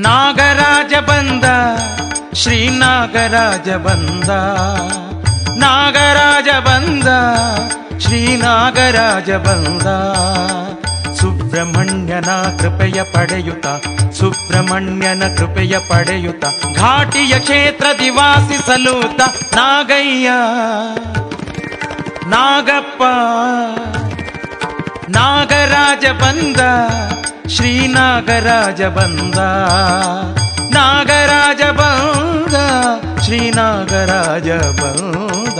ನಾಗರಾಜ ಬಂದ ಶ್ರೀ ನಾಗರಾಜ ಬಂದ ನಾಗರಾಜ ಬಂದ ಶ್ರೀ ನಾಗರಾಜ ಬಂದ ಸುಬ್ರಹ್ಮಣ್ಯನ ಕೃಪೆಯ ಪಡೆಯುತ್ತ ಸುಬ್ರಹ್ಮಣ್ಯನ ಕೃಪೆಯ ಪಡೆಯುತ್ತ ಘಾಟಿಯ ಕ್ಷೇತ್ರ ದಿವಾಸಿಸಲೂತ ನಾಗಯ್ಯ ನಾಗಪ್ಪ ನಾಗರಾಜ ಬಂದ ಶ್ರೀ ನಾಗರಾಜ ಬಂದ ನಾಗರಾಜ ಬಂದ ಶ್ರೀ ನಾಗರಾಜ ಬಂದ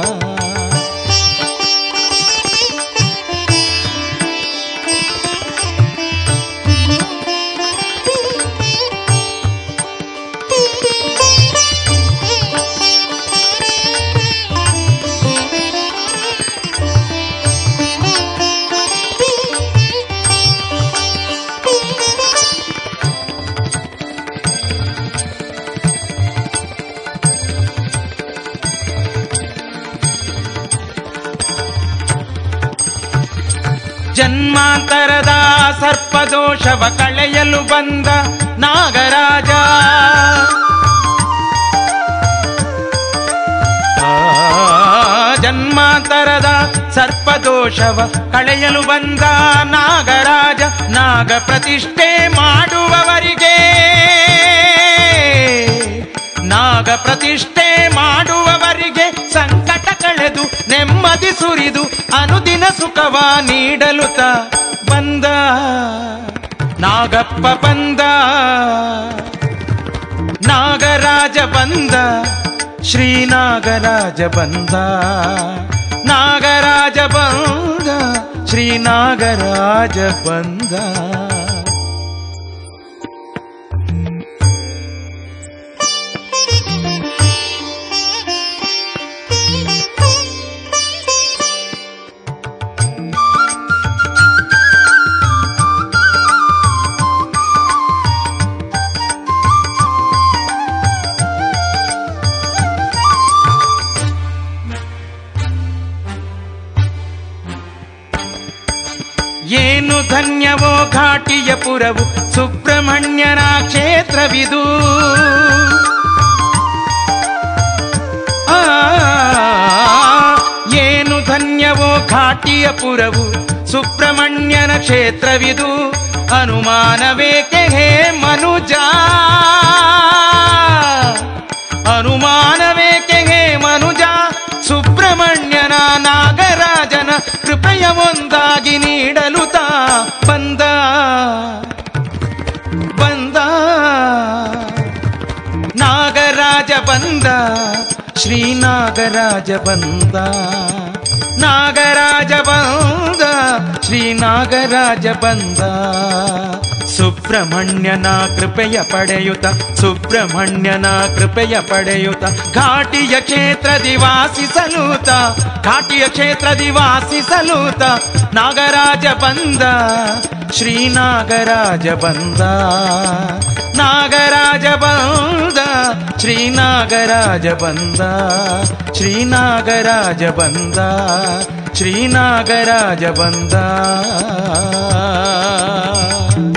ಜನ್ಮಾಂತರದ ಸರ್ಪದೋಷವ ಕಳೆಯಲು ಬಂದ ನಾಗರಾಜ ಆ, ಜನ್ಮಾಂತರದ ಸರ್ಪದೋಷವ ಕಳೆಯಲು ಬಂದ ನಾಗರಾಜ ನಾಗ ಪ್ರತಿಷ್ಠೆ ಮಾಡುವವರಿಗೆ ನಾಗ ಪ್ರತಿಷ್ಠೆ ಮಾಡುವವರಿಗೆ ಸಂಕಟ ಕಳೆದು ನೆಮ್ಮದಿ ಸುರಿದು ಅನುದಿನ ಸುಖವ ನೀಡಲು ತ ಬಂದ ನಾಗಪ್ಪ ಬಂದ ನಾಗರಾಜ ಬಂದ ಶ್ರೀ ನಾಗರಾಜ ಬಂದ ನಾಗರಾಜ ಬಂದ ಶ್ರೀ ನಾಗರಾಜ ಬಂದ ಏನು ಧನ್ಯವೋ ಘಾಟಿಯ ಪುರವು ಸುಬ್ರಹ್ಮಣ್ಯನ ಕ್ಷೇತ್ರವಿದು ಆ, ಏನು ಧನ್ಯವೋ ಘಾಟಿಯ ಪುರವು ಸುಬ್ರಹ್ಮಣ್ಯನ ಕ್ಷೇತ್ರವಿದು ಅನುಮಾನವೇಕೆ ಹೇ ಮನುಜ ಅನುಮಾನವೇಕೆ ಹೇ ಮನುಜ ಸುಬ್ರಹ್ಮಣ್ಯನ ನಾಗರಾಜನ ಕೃಪೆಯ ಒಂದಾಗಿ ನೀಡಲು ತಾ ಬಂದ ಬಂದ ನಾಗರಾಜ ಬಂದ ಶ್ರೀ ನಾಗರಾಜ ಬಂದ ನಾಗರಾಜ ಬಂದ ಶ್ರೀ ನಾಗರಾಜ ಬಂದ ಸುಬ್ರಹ್ಮಣ್ಯನ ಕೃಪೆಯ ಪಡೆಯುತ್ತ ಸುಬ್ರಹ್ಮಣ್ಯನ ಕೃಪೆಯ ಪಡೆಯುತ್ತ ಘಾಟಿಯ ಕ್ಷೇತ್ರ ದಿವಾಸಿಸಲೂತ ಘಾಟಿಯ ಕ್ಷೇತ್ರ ದಿವಾಸಿಸಲೂತ ನಾಗರಾಜ ಬಂದ ಶ್ರೀ ನಾಗರಾಜ ಬಂದ ನಾಗರಾಜ ಬಂದ ಶ್ರೀ ನಾಗರಾಜ ಬಂದ ಶ್ರೀ ನಾಗರಾಜ ಬಂದ ಶ್ರೀ ನಾಗರಾಜ ಬಂದ